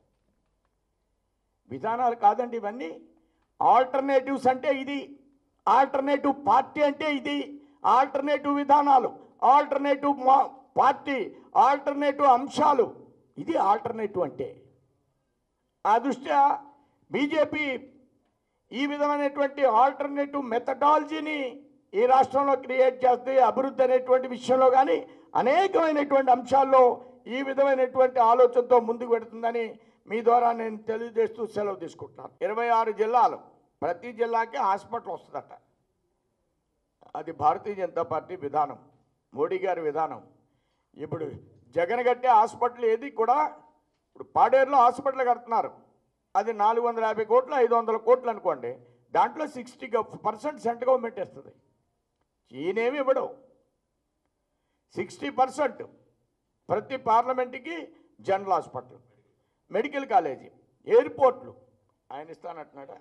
విధానాలు కాదండి ఇవన్నీ ఆల్టర్నేటివ్స్ అంటే ఇది ఆల్టర్నేటివ్ పార్టీ అంటే ఇది ఆల్టర్నేటివ్ విధానాలు ఆల్టర్నేటివ్ మా పార్టీ ఆల్టర్నేటివ్ అంశాలు ఇది ఆల్టర్నేటివ్ అంటే ఆ దృష్ట్యా బీజేపీ ఈ విధమైనటువంటి ఆల్టర్నేటివ్ మెథడాలజీని ఈ రాష్ట్రంలో క్రియేట్ చేస్తే అభివృద్ధి అనేటువంటి విషయంలో కానీ అనేకమైనటువంటి అంశాల్లో ఈ విధమైనటువంటి ఆలోచనతో ముందుకు పెడుతుందని మీ ద్వారా నేను తెలియజేస్తూ సెలవు తీసుకుంటున్నాను ఇరవై ఆరు జిల్లాలు ప్రతి జిల్లాకి హాస్పిటల్ వస్తుందట అది భారతీయ జనతా పార్టీ విధానం మోడీ గారి విధానం ఇప్పుడు జగన్ కట్టే హాస్పిటల్ ఏది కూడా ఇప్పుడు పాడేరులో హాస్పిటల్ కడుతున్నారు అది నాలుగు వందల యాభై కోట్లు ఐదు వందల కోట్లు అనుకోండి దాంట్లో సిక్స్టీ పర్సెంట్ సెంట్రల్ గవర్నమెంట్ ఇస్తుంది ఈయనేమి ఇవ్వడు సిక్స్టీ పర్సెంట్ ప్రతి పార్లమెంట్కి జనరల్ హాస్పిటల్ మెడికల్ కాలేజీ ఎయిర్పోర్ట్లు ఆయన ఇస్తానంటున్నాడా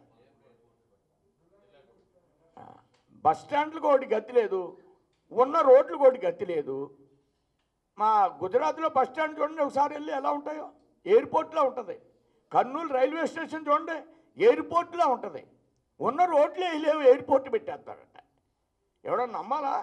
ఆ, బస్ స్టాండ్లకు ఒకటి గతి లేదు ఉన్న రోడ్లకు ఒకటి గతి లేదు మా గుజరాత్లో బస్ స్టాండ్ చూడండి ఒకసారి వెళ్ళి ఎలా ఉంటాయో ఎయిర్పోర్ట్లో ఉంటుంది కర్నూలు రైల్వే స్టేషన్ చూడండి ఎయిర్పోర్ట్లో ఉంటుంది ఉన్న రోడ్లే లేవు ఎయిర్పోర్ట్ పెట్టేస్తారట ఎవడన్నా నమ్మాలా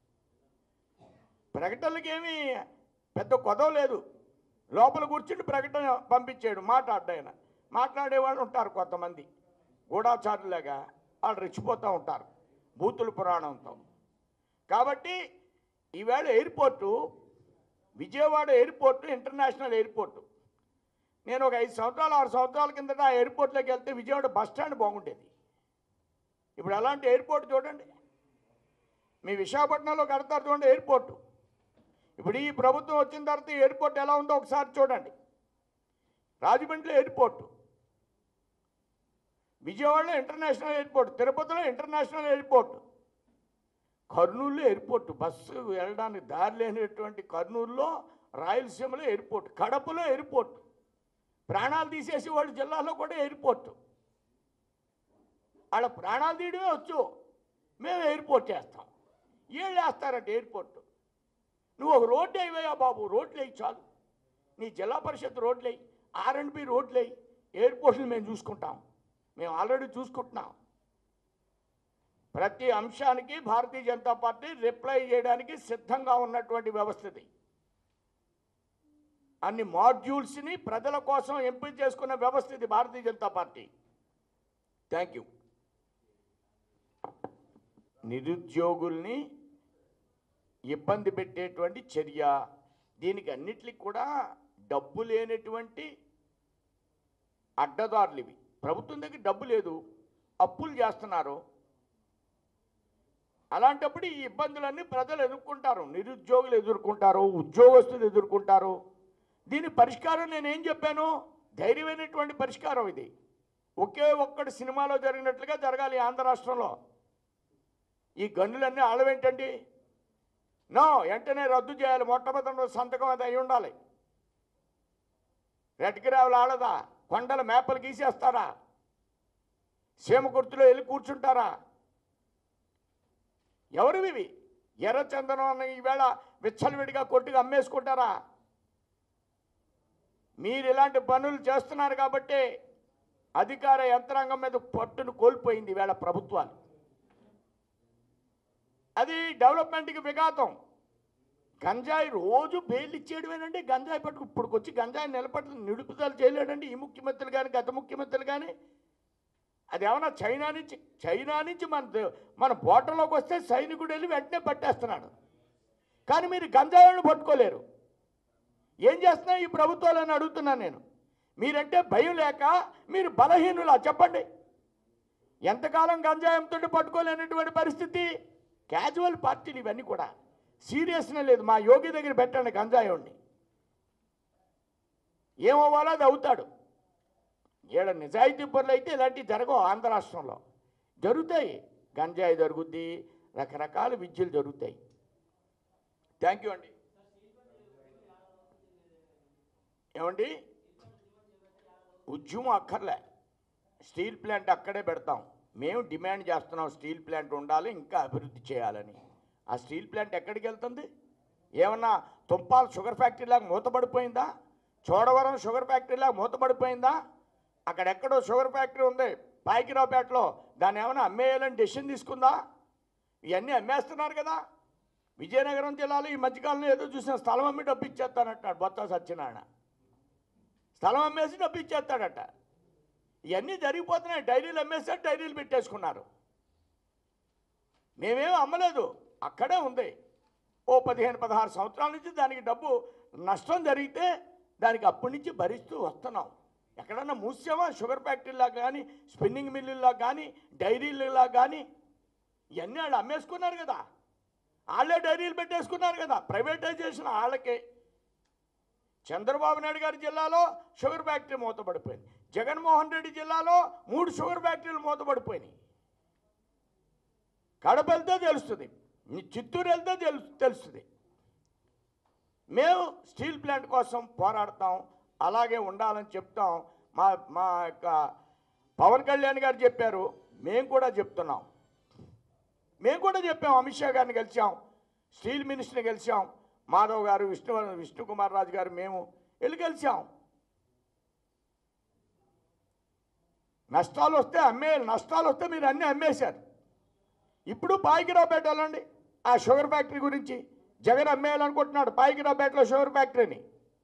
ప్రకటనలకి ఏమీ పెద్ద కొదవ లేదు లోపల కూర్చుని ప్రకటన పంపించాడు మాట్లాడ్డాయన మాట్లాడేవాళ్ళు ఉంటారు కొంతమంది గూఢాచారులాగా వాళ్ళు రెచ్చిపోతూ ఉంటారు బూతుల పురాణంతో కాబట్టి ఈవేళ airport Vijayawada airport international airport నేను ఒక ఐదు సంవత్సరాలు ఆరు సంవత్సరాల కిందట ఆ ఎయిర్పోర్ట్లోకి వెళ్తే విజయవాడ బస్ స్టాండ్ బాగుండేది ఇప్పుడు అలాంటి ఎయిర్పోర్ట్ చూడండి మీ విశాఖపట్నంలో కడతారు చూడండి ఎయిర్పోర్టు ఇప్పుడు ఈ ప్రభుత్వం వచ్చిన తర్వాత ఈ ఎయిర్పోర్ట్ ఎలా ఉందో ఒకసారి చూడండి రాజమండ్రిలో ఎయిర్పోర్టు విజయవాడలో ఇంటర్నేషనల్ ఎయిర్పోర్ట్ తిరుపతిలో ఇంటర్నేషనల్ ఎయిర్పోర్ట్ కర్నూలులో ఎయిర్పోర్ట్ బస్సు వెళ్ళడానికి దారి లేనటువంటి కర్నూలులో రాయలసీమలో ఎయిర్పోర్ట్ కడపలో ఎయిర్పోర్ట్ ప్రాణాలు తీసేసి వాళ్ళ జిల్లాలో కూడా ఎయిర్పోర్ట్ వాళ్ళ ప్రాణాలు తీయడమే వచ్చు మేము ఎయిర్పోర్ట్ చేస్తాం వీళ్ళు వేస్తారంట ఎయిర్పోర్ట్ నువ్వు ఒక రోడ్డు అయిపోయా బాబు రోడ్లు వేయి చాలు నీ జిల్లా పరిషత్ రోడ్లు వేయి ఆర్ అండ్ బి రోడ్లు వేయి ఎయిర్పోర్ట్లు మేము చూసుకుంటాం మేము ఆల్రెడీ చూసుకుంటున్నాం ప్రతి అంశానికి భారతీయ జనతా పార్టీ రిప్లై చేయడానికి సిద్ధంగా ఉన్నటువంటి వ్యవస్థ ఇది అన్ని మాడ్యూల్స్ని ప్రజల కోసం ఎంపిక చేసుకున్న వ్యవస్థ ఇది భారతీయ జనతా పార్టీ థ్యాంక్ యూ నిరుద్యోగుల్ని ఇబ్బంది పెట్టేటువంటి చర్య దీనికి అన్నిటికి కూడా డబ్బు లేనటువంటి అడ్డదారులు ఇవి ప్రభుత్వం దగ్గర డబ్బు లేదు అప్పులు చేస్తున్నారు అలాంటప్పుడు ఈ ఇబ్బందులన్నీ ప్రజలు ఎదుర్కొంటారు నిరుద్యోగులు ఎదుర్కొంటారు ఉద్యోగస్తులు ఎదుర్కొంటారు దీని పరిష్కారం నేనేం చెప్పాను ధైర్యమైనటువంటి పరిష్కారం ఇది ఒకే ఒక్కటి సినిమాలో జరిగినట్లుగా జరగాలి ఆంధ్ర రాష్ట్రంలో ఈ గన్నులన్నీ ఆడవేంటండి నో వెంటనే రద్దు చేయాలి మొట్టమొదటి రోజు సంతకం అది అయి ఉండాలి రెడ్కిరావులు ఆడదా కొండల మేపలు గీసేస్తారా సీమ గుర్తులో వెళ్ళి కూర్చుంటారా ఎవరివి ఇవి? ఎర్ర చందనం అన్న ఈవేళ విచ్చలవిడిగా కొట్టుగా అమ్మేసుకుంటారా మీరు ఇలాంటి పనులు చేస్తున్నారు కాబట్టి అధికార యంత్రాంగం మీద పట్టును కోల్పోయింది ఈవేళ ప్రభుత్వాలు అది డెవలప్మెంట్కి విఘాతం గంజాయి రోజు బెయిల్ ఇచ్చేయడమేనండి గంజాయి పట్టుకు ఇప్పుడు వచ్చి గంజాయి నిలబడి నిలుపుదల చేయలేడండి ఈ ముఖ్యమంత్రులు కానీ గత ముఖ్యమంత్రులు కానీ అది ఏమన్నా చైనా నుంచి చైనా నుంచి మన ద- మన బోటంలోకి వస్తే సైనికుడు వెళ్ళి వెంటనే పట్టేస్తున్నాడు కానీ మీరు గంజాయిలను పట్టుకోలేరు ఏం చేస్తున్నాయి ఈ ప్రభుత్వాలు అని అడుగుతున్నాను నేను మీరంటే భయం లేక మీరు బలహీనులా చెప్పండి ఎంతకాలం గంజాయంతో పట్టుకోలేనటువంటి పరిస్థితి క్యాజువల్ పార్టీలు ఇవన్నీ కూడా సీరియస్నే లేదు మా యోగి దగ్గర పెట్టండి గంజాయోడిని ఏమవ్వాలో అది అవుతాడు ఈడ నిజాయితీ పనులు అయితే ఇలాంటివి జరగవు ఆంధ్ర రాష్ట్రంలో జరుగుతాయి గంజాయి జరుగుద్ది రకరకాల విద్యలు జరుగుతాయి థ్యాంక్ యూ అండి ఏమండి ఉద్యమం అక్కర్లే స్టీల్ ప్లాంట్ అక్కడే పెడతాం మేము డిమాండ్ చేస్తున్నాం స్టీల్ ప్లాంట్ ఉండాలి ఇంకా అభివృద్ధి చేయాలని ఆ స్టీల్ ప్లాంట్ ఎక్కడికి వెళ్తుంది ఏమన్నా తుంపాల షుగర్ ఫ్యాక్టరీలాగా మూతపడిపోయిందా చోడవరం షుగర్ ఫ్యాక్టరీలాగా మూతపడిపోయిందా అక్కడెక్కడో షుగర్ ఫ్యాక్టరీ ఉంది పాయికిరావుపేటలో దాన్ని ఏమైనా అమ్మేయాలని డెసిషన్ తీసుకుందా ఇవన్నీ అమ్మేస్తున్నారు కదా విజయనగరం జిల్లాలో ఈ మధ్యకాలంలో ఏదో చూసిన స్థలం అమ్మి డబ్బు ఇచ్చేస్తానంటాడు బొత్స సత్యనారాయణ స్థలం అమ్మేసి డబ్బు ఇచ్చేస్తాడట ఇవన్నీ జరిగిపోతున్నాయి డైరీలు అమ్మేస్తే డైరీలు పెట్టేసుకున్నారు మేమేం అమ్మలేదు అక్కడే ఉంది ఓ పదిహేను పదహారు సంవత్సరాల నుంచి దానికి డబ్బు నష్టం జరిగితే దానికి అప్పటి నుంచి భరిస్తూ వస్తున్నాం ఎక్కడన్నా మూసామా షుగర్ ఫ్యాక్టరీలా కానీ స్పిన్నింగ్ మిల్లులా కానీ డైరీలా కానీ ఇవన్నీ వాళ్ళు అమ్మేసుకున్నారు కదా వాళ్ళే డైరీలు పెట్టేసుకున్నారు కదా ప్రైవేటైజేషన్ వాళ్ళకే చంద్రబాబు నాయుడు గారి జిల్లాలో షుగర్ ఫ్యాక్టరీ మూతపడిపోయింది జగన్మోహన్ రెడ్డి జిల్లాలో మూడు షుగర్ ఫ్యాక్టరీలు మూతపడిపోయినాయి కడప వెళ్తే తెలుస్తుంది మీ చిత్తూరు వెళ్తే తెలు తెలుస్తుంది మేము స్టీల్ ప్లాంట్ కోసం పోరాడతాం అలాగే ఉండాలని చెప్తాం మా మా యొక్క పవన్ కళ్యాణ్ గారు చెప్పారు మేము కూడా చెప్తున్నాం మేము కూడా చెప్పాం అమిత్ షా గారిని కలిసాం స్టీల్ మినిస్టర్ని కలిసాం మాధవ్ గారు విష్ణు విష్ణుకుమార్ రాజు గారు మేము వెళ్ళి కలిసాం నష్టాలు వస్తే అమ్మే నష్టాలు వస్తే మీరు అన్నీ అమ్మేశారు ఇప్పుడు పాయికిరావుపేట వెళ్ళండి ఆ షుగర్ ఫ్యాక్టరీ గురించి జగన్ అమ్మేయాలనుకుంటున్నాడు పాయికిరావుపేటలో షుగర్ ఫ్యాక్టరీని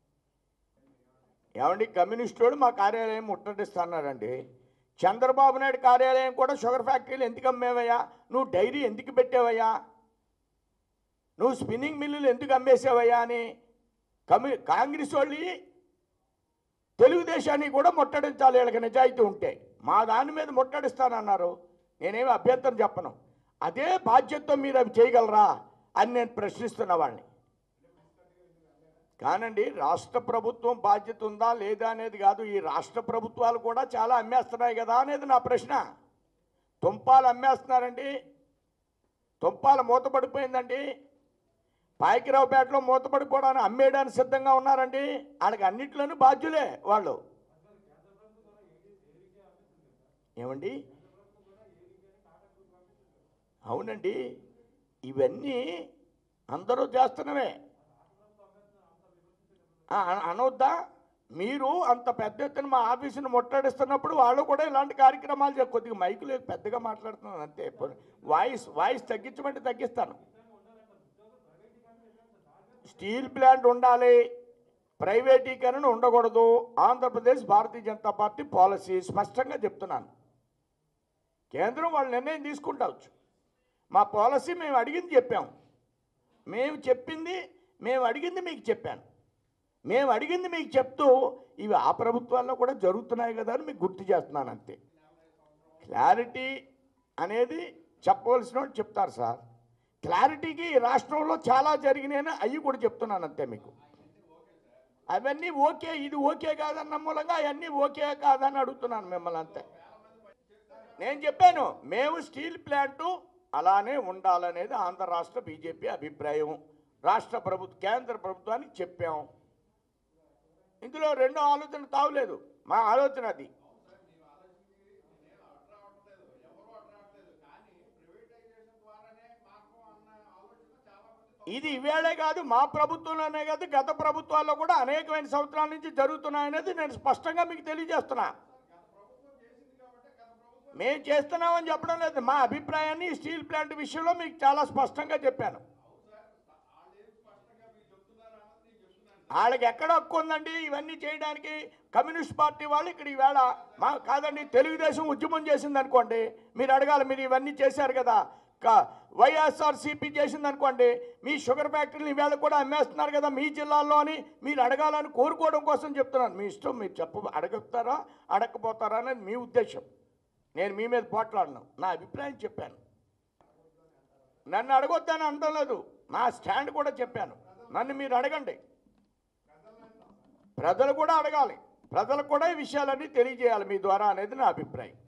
ఏమండి కమ్యూనిస్టోడు మా కార్యాలయం ముట్టడిస్తున్నారండి చంద్రబాబు నాయుడు కార్యాలయం కూడా షుగర్ ఫ్యాక్టరీలు ఎందుకు అమ్మేవయ్యా నువ్వు డైరీ ఎందుకు పెట్టావయ్యా నువ్వు స్పిన్నింగ్ మిల్లులు ఎందుకు అమ్మేసావయ్యా అని కమ్యూ కాంగ్రెస్ వాళ్ళు తెలుగుదేశాన్ని కూడా ముట్టడించాలి వీళ్ళకి నిజాయితీ ఉంటే మా దాని మీద ముట్టడిస్తానన్నారు నేనేమి అభ్యంతరం చెప్పను అదే బాధ్యతతో మీరు అవి చేయగలరా అని నేను ప్రశ్నిస్తున్న వాళ్ళని కానండి రాష్ట్ర ప్రభుత్వం బాధ్యత ఉందా లేదా అనేది కాదు ఈ రాష్ట్ర ప్రభుత్వాలు కూడా చాలా అమ్మేస్తున్నాయి కదా అనేది నా ప్రశ్న తుంపాలు అమ్మేస్తున్నారండి తుంపాల మూతపడిపోయిందండి పాయకిరావుపేటలో మూతపడిపోవడానికి అమ్మేయడానికి సిద్ధంగా ఉన్నారండి వాళ్ళకి అన్నిట్లోనూ బాధ్యులే వాళ్ళు ఏమండి అవునండి ఇవన్నీ అందరూ చేస్తున్నవే ఆ, అన- అనవద్దా మీరు అంత పెద్ద ఎత్తున మా ఆఫీసును ముట్టడిస్తున్నప్పుడు వాళ్ళు కూడా ఇలాంటి కార్యక్రమాలు చే- కొద్దిగా మైకులు పెద్దగా మాట్లాడుతున్నాను అంతే పోనీ వాయిస్ వాయిస్ తగ్గించమంటే తగ్గిస్తాను స్టీల్ ప్లాంట్ ఉండాలి ప్రైవేటీకరణ ఉండకూడదు ఆంధ్రప్రదేశ్ భారతీయ జనతా పార్టీ పాలసీ స్పష్టంగా చెప్తున్నాను కేంద్రం వాళ్ళు నిర్ణయం తీసుకుంటావచ్చు మా పాలసీ మేము అడిగింది చెప్పాం మేము చెప్పింది మేము అడిగింది మీకు చెప్పాను మేము అడిగింది మీకు చెప్తూ ఇవి ఆ ప్రభుత్వాల్లో కూడా జరుగుతున్నాయి కదా అని మీకు గుర్తు చేస్తున్నాను అంతే క్లారిటీ అనేది చెప్పవలసిన వాళ్ళు చెప్తారు సార్ క్లారిటీకి ఈ రాష్ట్రంలో చాలా జరిగినాయని అవి కూడా చెప్తున్నాను అంతే మీకు అవన్నీ ఓకే ఇది ఓకే కాదన్న మూలంగా అవన్నీ ఓకే కాదని అడుగుతున్నాను మిమ్మల్ని అంతే నేను చెప్పాను మేము స్టీల్ ప్లాంటు అలానే ఉండాలనేది ఆంధ్ర రాష్ట్ర బీజేపీ అభిప్రాయం రాష్ట్ర ప్రభుత్వ కేంద్ర ప్రభుత్వానికి చెప్పాం ఇందులో రెండో ఆలోచన తావులేదు మా ఆలోచన అది ఇది ఇవేళే కాదు మా ప్రభుత్వంలోనే కాదు గత ప్రభుత్వాల్లో కూడా అనేకమైన సంవత్సరాల నుంచి జరుగుతున్నాయనేది నేను స్పష్టంగా మీకు తెలియజేస్తున్నా మేము చేస్తున్నామని చెప్పడం లేదు మా అభిప్రాయాన్ని ఈ స్టీల్ ప్లాంట్ విషయంలో మీకు చాలా స్పష్టంగా చెప్పాను వాళ్ళకి ఎక్కడ హక్కు ఉందండి ఇవన్నీ చేయడానికి కమ్యూనిస్ట్ పార్టీ వాళ్ళు ఇక్కడ ఈవేళ మా కాదండి తెలుగుదేశం ఉద్యమం చేసింది అనుకోండి మీరు అడగాలి మీరు ఇవన్నీ చేశారు కదా వైఎస్ఆర్ సిపి చేసింది అనుకోండి మీ షుగర్ ఫ్యాక్టరీని ఈవేళ కూడా అమ్మేస్తున్నారు కదా మీ జిల్లాల్లో అని మీరు అడగాలని కోరుకోవడం కోసం చెప్తున్నాను మీ ఇష్టం మీరు చెప్ప అడగతారా అడగకపోతారా అనేది మీ ఉద్దేశం నేను మీ మీద పోట్లాడను నా అభిప్రాయం చెప్పాను నన్ను అడగొద్దని అనడం లేదు నా స్టాండ్ కూడా చెప్పాను నన్ను మీరు అడగండి ప్రజలు కూడా అడగాలి ప్రజలకు కూడా ఈ విషయాలన్నీ తెలియజేయాలి మీ ద్వారా అనేది నా అభిప్రాయం